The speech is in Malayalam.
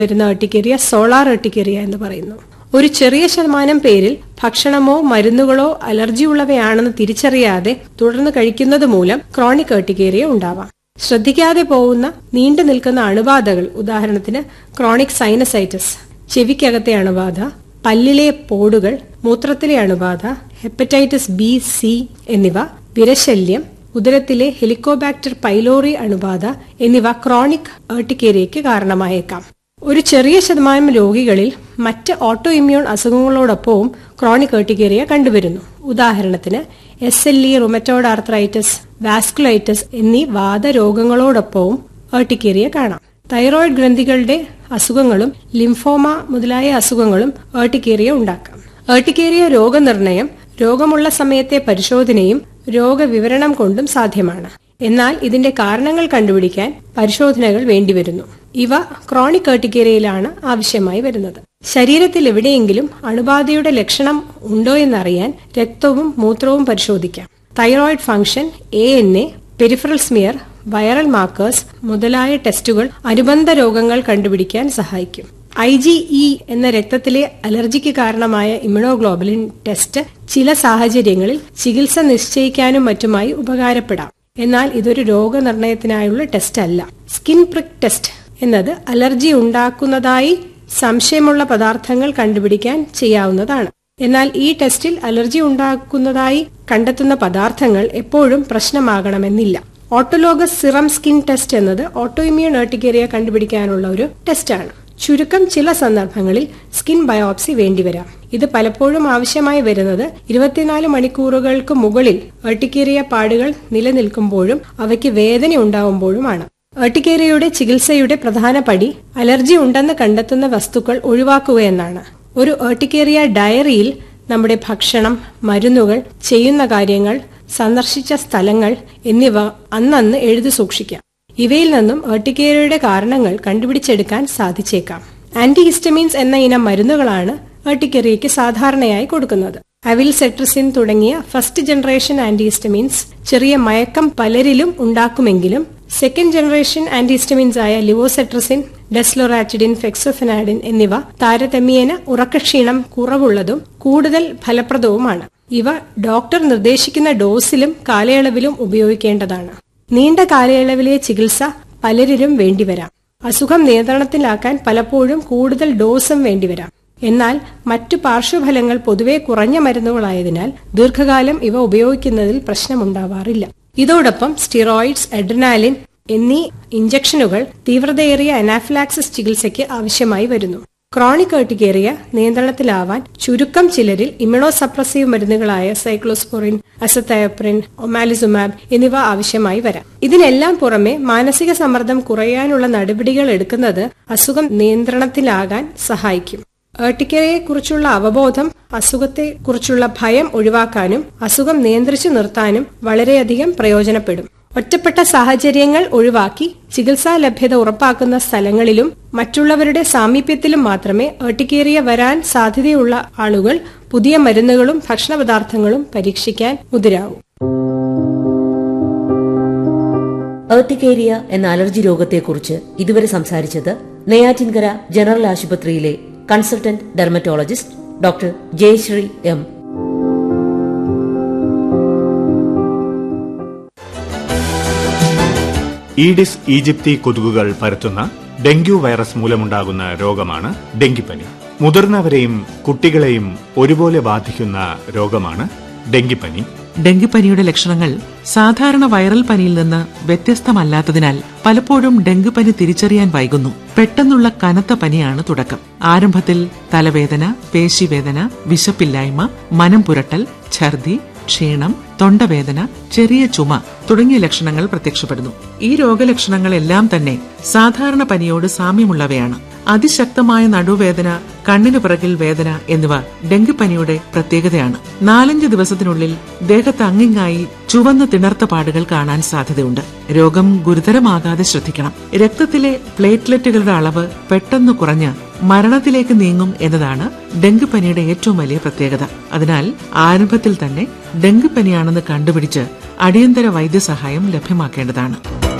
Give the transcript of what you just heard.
വരുന്ന ഏർട്ടിക്കേറിയ സോളാർ ഏർട്ടിക്കേറിയ എന്ന് പറയുന്നു ഒരു ചെറിയ ശതമാനം പേരിൽ ഭക്ഷണമോ മരുന്നുകളോ അലർജി ഉള്ളവയാണെന്ന് തിരിച്ചറിയാതെ തുടർന്ന് കഴിക്കുന്നത് മൂലം ക്രോണിക് ഏർട്ടിക്കേറിയ ഉണ്ടാവാം ശ്രദ്ധിക്കാതെ പോകുന്ന നീണ്ടു നിൽക്കുന്ന അണുബാധകൾ ഉദാഹരണത്തിന് ക്രോണിക് സൈനസൈറ്റിസ് ചെവിക്കകത്തെ അണുബാധ പല്ലിലെ പോടുകൾ മൂത്രത്തിലെ അണുബാധ ഹെപ്പറ്റൈറ്റിസ് ബി സി എന്നിവ വിരശല്യം ഉദരത്തിലെ ഹെലിക്കോബാക്ടർ പൈലോറി അണുബാധ എന്നിവ ക്രോണിക് ഏർട്ടിക്കേരിയയ്ക്ക് കാരണമായേക്കാം ഒരു ചെറിയ ശതമാനം രോഗികളിൽ മറ്റ് ഓട്ടോ ഇമ്മ്യൂൺ അസുഖങ്ങളോടൊപ്പവും ക്രോണിക് ഏർട്ടിക്കേറിയ കണ്ടുവരുന്നു ഉദാഹരണത്തിന് S L E rheumatoid arthritis vasculitis എന്നീ വാദരോഗങ്ങളോടൊപ്പവും ഏർട്ടിക്കേറിയ കാണാം തൈറോയിഡ് ഗ്രന്ഥികളുടെ അസുഖങ്ങളും ലിംഫോമ മുതലായ അസുഖങ്ങളും ഏർട്ടിക്കേറിയ ഉണ്ടാക്കാം ഏർട്ടിക്കേറിയ രോഗനിർണയം രോഗമുള്ള സമയത്തെ പരിശോധനയും രോഗവിവരണം കൊണ്ടും സാധ്യമാണ് എന്നാൽ ഇതിന്റെ കാരണങ്ങൾ കണ്ടുപിടിക്കാൻ പരിശോധനകൾ വേണ്ടിവരുന്നു ഇവ ക്രോണിക് ഏർട്ടിക്കേറിയയിലാണ് ആവശ്യമായി വരുന്നത് ശരീരത്തിൽ എവിടെയെങ്കിലും അണുബാധയുടെ ലക്ഷണം ഉണ്ടോ എന്നറിയാൻ രക്തവും മൂത്രവും പരിശോധിക്കാം thyroid function A N A peripheral smear viral markers മുതലായ ടെസ്റ്റുകൾ അനുബന്ധ രോഗങ്ങൾ കണ്ടുപിടിക്കാൻ സഹായിക്കും ഐ ജി ഇ എന്ന രക്തത്തിലെ അലർജിക്ക് കാരണമായ ഇമ്യൂണോഗ്ലോബുലിൻ ടെസ്റ്റ് ചില സാഹചര്യങ്ങളിൽ ചികിത്സ നിശ്ചയിക്കാനും മറ്റുമായി ഉപകാരപ്പെടാം എന്നാൽ ഇതൊരു രോഗനിർണയത്തിനായുള്ള ടെസ്റ്റ് അല്ല സ്കിൻ പ്രിക് ടെസ്റ്റ് എന്നത് അലർജി ഉണ്ടാക്കുന്നതായി സംശയമുള്ള പദാർത്ഥങ്ങൾ കണ്ടുപിടിക്കാൻ ചെയ്യാവുന്നതാണ് എന്നാൽ ഈ ടെസ്റ്റിൽ അലർജി ഉണ്ടാക്കുന്നതായി കണ്ടെത്തുന്ന പദാർത്ഥങ്ങൾ എപ്പോഴും പ്രശ്നമാകണമെന്നില്ല ഓട്ടോലോഗസ് സിറം സ്കിൻ ടെസ്റ്റ് എന്നത് ഓട്ടോഇമ്യൂൺ ഏർട്ടിക്കേറിയ കണ്ടുപിടിക്കാനുള്ള ഒരു ടെസ്റ്റാണ് ചുരുക്കം ചില സന്ദർഭങ്ങളിൽ സ്കിൻ ബയോപ്സി വേണ്ടിവരാം ഇത് പലപ്പോഴും ആവശ്യമായി വരുന്നത് ഇരുപത്തിനാല് മണിക്കൂറുകൾക്ക് മുകളിൽ ഏർട്ടിക്കേറിയ പാടുകൾ നിലനിൽക്കുമ്പോഴും അവയ്ക്ക് വേദന ഉണ്ടാവുമ്പോഴുമാണ് ഏർട്ടിക്കേറിയയുടെ ചികിത്സയുടെ പ്രധാന പടി അലർജി ഉണ്ടെന്ന് കണ്ടെത്തുന്ന വസ്തുക്കൾ ഒഴിവാക്കുക എന്നാണ് ഒരു ഏർട്ടിക്കേറിയ ഡയറിയിൽ നമ്മുടെ ഭക്ഷണം മരുന്നുകൾ ചെയ്യുന്ന കാര്യങ്ങൾ സന്ദർശിച്ച സ്ഥലങ്ങൾ എന്നിവ അന്നന്ന് എഴുതി സൂക്ഷിക്കാം ഇവയിൽ നിന്നും ഏർട്ടിക്കേറിയയുടെ കാരണങ്ങൾ കണ്ടുപിടിച്ചെടുക്കാൻ സാധിച്ചേക്കാം ആന്റിഹിസ്റ്റമീൻസ് എന്ന ഇനം മരുന്നുകളാണ് ഏർട്ടിക്കേറിയയ്ക്ക് സാധാരണയായി കൊടുക്കുന്നത് അവിൽ സെട്രസിൻ തുടങ്ങിയ ഫസ്റ്റ് ജനറേഷൻ ആന്റിഹിസ്റ്റമീൻസ് ചെറിയ മയക്കം പലരിലും ഉണ്ടാക്കുമെങ്കിലും സെക്കൻഡ് ജനറേഷൻ ആന്റിഹിസ്റ്റമീൻസ് ആയ ലിവോസെട്രസിൻ ഡെസ്ലോറാറ്റിഡിൻ ഫെക്സോഫെനാഡിൻ എന്നിവ താരതമ്യേന ഉറക്കക്ഷീണം കുറവുള്ളതും കൂടുതൽ ഫലപ്രദവുമാണ് ഇവ ഡോക്ടർ നിർദ്ദേശിക്കുന്ന ഡോസിലും കാലയളവിലും ഉപയോഗിക്കേണ്ടതാണ് നീണ്ട കാലയളവിലെ ചികിത്സ പലരിലും വേണ്ടിവരാം അസുഖം നിയന്ത്രണത്തിലാക്കാൻ പലപ്പോഴും കൂടുതൽ ഡോസും വേണ്ടിവരാം എന്നാൽ മറ്റു പാർശ്വഫലങ്ങൾ പൊതുവെ കുറഞ്ഞ മരുന്നുകളായതിനാൽ ദീർഘകാലം ഇവ ഉപയോഗിക്കുന്നതിൽ പ്രശ്നമുണ്ടാവാറില്ല ഇതോടൊപ്പം സ്റ്റിറോയിഡ്സ് എഡ്രിനാലിൻ എന്നീ ഇഞ്ചക്ഷനുകൾ തീവ്രതയേറിയ അനാഫിലാക്സിസ് ചികിത്സയ്ക്ക് ആവശ്യമായി വരുന്നു ക്രോണിക് ഏർട്ടിക്കേറിയ നിയന്ത്രണത്തിലാവാൻ ചുരുക്കം ചിലരിൽ ഇമ്യൂണോസപ്രസീവ് മരുന്നുകളായ സൈക്ലോസ്പോറിൻ അസത്തയപ്രിൻ ഒമാലിസുമാബ് എന്നിവ ആവശ്യമായി വരാം ഇതിനെല്ലാം പുറമെ മാനസിക സമ്മർദ്ദം കുറയാനുള്ള നടപടികൾ എടുക്കുന്നത് അസുഖം നിയന്ത്രണത്തിലാകാൻ സഹായിക്കും ഏർട്ടിക്കയെക്കുറിച്ചുള്ള അവബോധം അസുഖത്തെക്കുറിച്ചുള്ള ഭയം ഒഴിവാക്കാനും അസുഖം നിയന്ത്രിച്ചു നിർത്താനും വളരെയധികം പ്രയോജനപ്പെടും ഒറ്റപ്പെട്ട സാഹചര്യങ്ങൾ ഒഴിവാക്കി ചികിത്സാ ലഭ്യത ഉറപ്പാക്കുന്ന സ്ഥലങ്ങളിലും മറ്റുള്ളവരുടെ സാമീപ്യത്തിലും മാത്രമേ ഏർട്ടിക്കേറിയ വരാൻ സാധ്യതയുള്ള ആളുകൾ പുതിയ മരുന്നുകളും ഭക്ഷണപദാർത്ഥങ്ങളും പരീക്ഷിക്കാൻ മുതിരാവൂ ഏർട്ടിക്കേരിയ എന്ന അലർജി രോഗത്തെക്കുറിച്ച് ഇതുവരെ സംസാരിച്ചത് നെയ്യാറ്റിൻകര ജനറൽ ആശുപത്രിയിലെ consultant dermatologist doctor Jayasree M Aedes aegypti കൊതുകുകൾ പരത്തുന്ന ഡെങ്കു വൈറസ് മൂലമുണ്ടാകുന്ന രോഗമാണ് ഡെങ്കിപ്പനി മുതിർന്നവരെയും കുട്ടികളെയും ഒരുപോലെ ബാധിക്കുന്ന രോഗമാണ് ഡെങ്കിപ്പനി ഡെങ്കിപ്പനിയുടെ ലക്ഷണങ്ങൾ സാധാരണ വൈറൽ പനിയിൽ നിന്ന് വ്യത്യസ്തമല്ലാത്തതിനാൽ പലപ്പോഴും ഡെങ്കിപ്പനി തിരിച്ചറിയാൻ വൈകുന്നു പെട്ടെന്നുള്ള കനത്ത പനിയാണ് തുടക്കം ആരംഭത്തിൽ തലവേദന പേശിവേദന വിശപ്പില്ലായ്മ മനം പുരട്ടൽ ഛർദി ക്ഷീണം തൊണ്ടവേദന ചെറിയ ചുമ തുടങ്ങിയ ലക്ഷണങ്ങൾ പ്രത്യക്ഷപ്പെടുന്നു ഈ രോഗലക്ഷണങ്ങളെല്ലാം തന്നെ സാധാരണ പനിയോട് സാമ്യമുള്ളവയാണ് അതിശക്തമായ നടുവേദന കണ്ണിനു പിറകിൽ വേദന എന്നിവ ഡെങ്കിപ്പനിയുടെ പ്രത്യേകതയാണ് നാലഞ്ച് ദിവസത്തിനുള്ളിൽ ദേഹത്ത് അങ്ങിങ്ങായി ചുവന്ന തിണർത്ത പാടുകൾ കാണാൻ സാധ്യതയുണ്ട് രോഗം ഗുരുതരമാകാതെ ശ്രദ്ധിക്കണം രക്തത്തിലെ പ്ലേറ്റ്ലെറ്റുകളുടെ അളവ് പെട്ടെന്ന് കുറഞ്ഞ് മരണത്തിലേക്ക് നീങ്ങും എന്നതാണ് ഡെങ്കിപ്പനിയുടെ ഏറ്റവും വലിയ പ്രത്യേകത അതിനാൽ ആരംഭത്തിൽ തന്നെ ഡെങ്കിപ്പനിയാണെന്ന് കണ്ടുപിടിച്ച് അടിയന്തര വൈദ്യസഹായം ലഭ്യമാക്കേണ്ടതാണ്